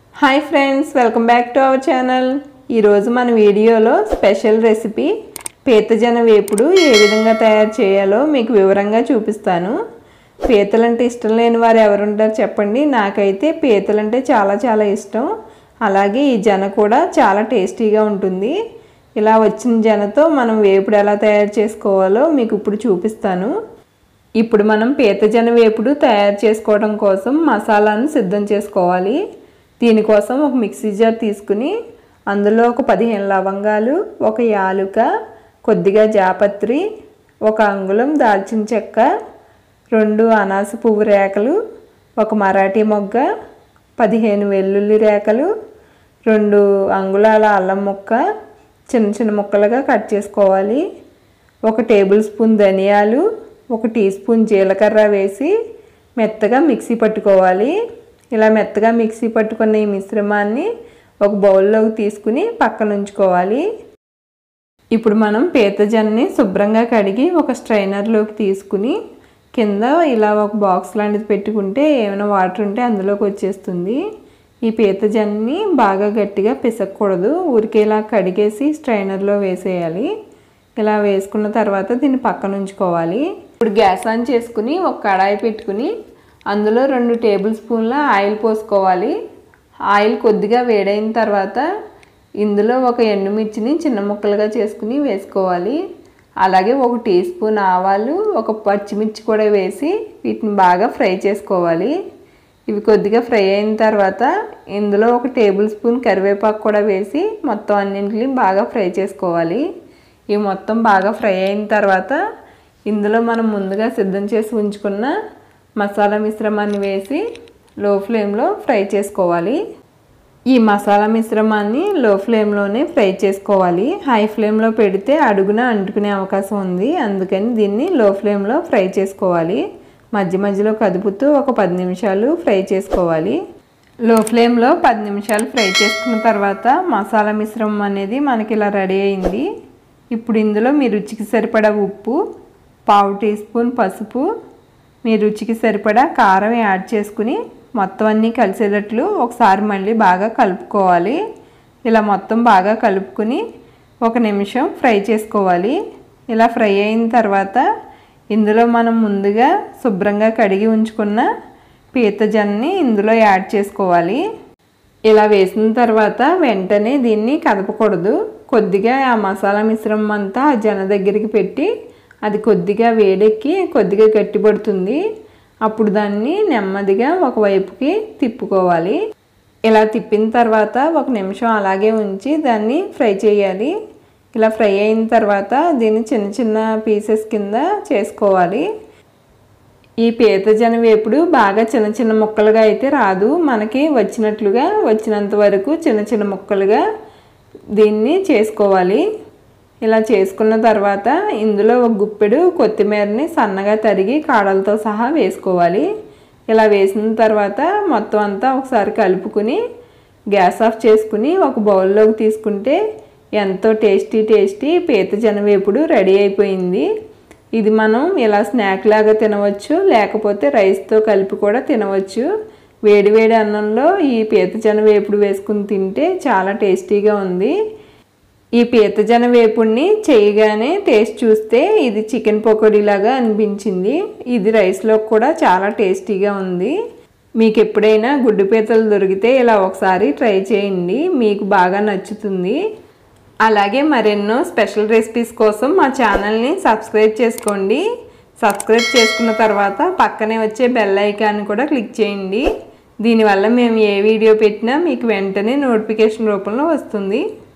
hi friends welcome back to our channel ఈరోజు మన వీడియోలో స్పెషల్ రెసిపీ పీతజన వేపుడు ఏ విధంగా తయారు చేయాలో మీకు వివరంగా చూపిస్తాను పీతలంటే ఇష్టం లేని వారు ఎవరుంటారు చెప్పండి నాకైతే పీతలంటే చాలా చాలా ఇష్టం అలాగే ఈ జన కూడా చాలా టేస్టీగా ఉంటుంది ఇలా వచ్చిన జనతో మనం వేపుడు ఎలా తయారు చేసుకోవాలో మీకు ఇప్పుడు చూపిస్తాను ఇప్పుడు మనం పీతజన వేపుడు తయారు చేసుకోవడం కోసం మసాలాను సిద్ధం చేసుకోవాలి దీనికోసం ఒక మిక్సీ జార్ తీసుకుని అందులో ఒక పదిహేను లవంగాలు ఒక యాలుక కొద్దిగా జాపత్రి ఒక అంగుళం దాల్చిన చెక్క రెండు అనాస పువ్వు రేకలు ఒక మరాఠీ మొగ్గ పదిహేను వెల్లుల్లి రేకలు రెండు అంగుళాల అల్లం ముక్క చిన్న చిన్న ముక్కలుగా కట్ చేసుకోవాలి ఒక టేబుల్ స్పూన్ ధనియాలు ఒక టీ స్పూన్ జీలకర్ర వేసి మెత్తగా మిక్సీ పట్టుకోవాలి ఇలా మెత్తగా మిక్సీ పట్టుకున్న ఈ మిశ్రమాన్ని ఒక బౌల్లోకి తీసుకుని పక్కన ఉంచుకోవాలి ఇప్పుడు మనం పీతజన్ని శుభ్రంగా కడిగి ఒక స్ట్రైనర్లోకి తీసుకుని కింద ఇలా ఒక బాక్స్ లాంటిది పెట్టుకుంటే ఏమైనా వాటర్ ఉంటే అందులోకి వచ్చేస్తుంది ఈ పీతజన్ని బాగా గట్టిగా పిసక్కూడదు ఊరికే ఇలా కడిగేసి స్ట్రైనర్లో వేసేయాలి ఇలా వేసుకున్న తర్వాత దీన్ని పక్కన ఉంచుకోవాలి ఇప్పుడు గ్యాస్ ఆన్ చేసుకుని ఒక కడాయి పెట్టుకుని అందులో రెండు టేబుల్ స్పూన్ల ఆయిల్ పోసుకోవాలి ఆయిల్ కొద్దిగా వేడైన తర్వాత ఇందులో ఒక ఎండుమిర్చిని చిన్న ముక్కలుగా చేసుకుని వేసుకోవాలి అలాగే ఒక టీ స్పూన్ ఆవాలు ఒక పచ్చిమిర్చి కూడా వేసి వీటిని బాగా ఫ్రై చేసుకోవాలి ఇవి కొద్దిగా ఫ్రై అయిన తర్వాత ఇందులో ఒక టేబుల్ స్పూన్ కరివేపాకు కూడా వేసి మొత్తం అన్నింటిని బాగా ఫ్రై చేసుకోవాలి ఇవి మొత్తం బాగా ఫ్రై అయిన తర్వాత ఇందులో మనం ముందుగా సిద్ధం చేసి ఉంచుకున్న మసాలా మిశ్రమాన్ని వేసి లో ఫ్లేమ్లో ఫ్రై చేసుకోవాలి ఈ మసాలా మిశ్రమాన్ని లో ఫ్లేమ్లోనే ఫ్రై చేసుకోవాలి హై ఫ్లేమ్లో పెడితే అడుగున అంటుకునే అవకాశం ఉంది అందుకని దీన్ని లో ఫ్లేమ్లో ఫ్రై చేసుకోవాలి మధ్య మధ్యలో కదుపుతూ ఒక పది నిమిషాలు ఫ్రై చేసుకోవాలి లో ఫ్లేమ్లో పది నిమిషాలు ఫ్రై చేసుకున్న తర్వాత మసాలా మిశ్రమం అనేది మనకి ఇలా రెడీ అయింది ఇప్పుడు ఇందులో మీ రుచికి సరిపడా ఉప్పు పావు టీ స్పూన్ పసుపు మీ రుచికి సరిపడా కారం యాడ్ చేసుకుని మొత్తం అన్నీ కలిసేటట్లు ఒకసారి మళ్ళీ బాగా కలుపుకోవాలి ఇలా మొత్తం బాగా కలుపుకుని ఒక నిమిషం ఫ్రై చేసుకోవాలి ఇలా ఫ్రై అయిన తర్వాత ఇందులో మనం ముందుగా శుభ్రంగా కడిగి ఉంచుకున్న పీతజన్ని ఇందులో యాడ్ చేసుకోవాలి ఇలా వేసిన తర్వాత వెంటనే దీన్ని కదపకూడదు కొద్దిగా ఆ మసాలా మిశ్రమం అంతా ఆ జన దగ్గరికి పెట్టి అది కొద్దిగా వేడెక్కి కొద్దిగా గట్టిపడుతుంది అప్పుడు దాన్ని నెమ్మదిగా ఒకవైపుకి తిప్పుకోవాలి ఇలా తిప్పిన తర్వాత ఒక నిమిషం అలాగే ఉంచి దాన్ని ఫ్రై చేయాలి ఇలా ఫ్రై అయిన తర్వాత దీన్ని చిన్న చిన్న పీసెస్ కింద చేసుకోవాలి ఈ పీతజన వేపుడు బాగా చిన్న చిన్న ముక్కలుగా అయితే రాదు మనకి వచ్చినట్లుగా వచ్చినంత వరకు చిన్న చిన్న ముక్కలుగా దీన్ని చేసుకోవాలి ఇలా చేసుకున్న తర్వాత ఇందులో ఒక గుప్పెడు కొత్తిమీరని సన్నగా తరిగి కాడలతో సహా వేసుకోవాలి ఇలా వేసిన తర్వాత మొత్తం అంతా ఒకసారి కలుపుకుని గ్యాస్ ఆఫ్ చేసుకుని ఒక బౌల్లోకి తీసుకుంటే ఎంతో టేస్టీ టేస్టీ పీత జనవేపుడు రెడీ అయిపోయింది ఇది మనం ఇలా స్నాక్ లాగా తినవచ్చు లేకపోతే రైస్తో కలిపి కూడా తినవచ్చు వేడివేడి అన్నంలో ఈ పీతజన వేపుడు వేసుకుని తింటే చాలా టేస్టీగా ఉంది ఈ పీతజన వేపుడిని చేయగానే టేస్ట్ చూస్తే ఇది చికెన్ పకోడీలాగా అనిపించింది ఇది రైస్లో కూడా చాలా టేస్టీగా ఉంది మీకు ఎప్పుడైనా గుడ్డు పీతలు దొరికితే ఇలా ఒకసారి ట్రై చేయండి మీకు బాగా నచ్చుతుంది అలాగే మరెన్నో స్పెషల్ రెసిపీస్ కోసం మా ఛానల్ని సబ్స్క్రైబ్ చేసుకోండి సబ్స్క్రైబ్ చేసుకున్న తర్వాత పక్కనే వచ్చే బెల్ ఐకాన్ కూడా క్లిక్ చేయండి దీనివల్ల మేము ఏ వీడియో పెట్టినా మీకు వెంటనే నోటిఫికేషన్ రూపంలో వస్తుంది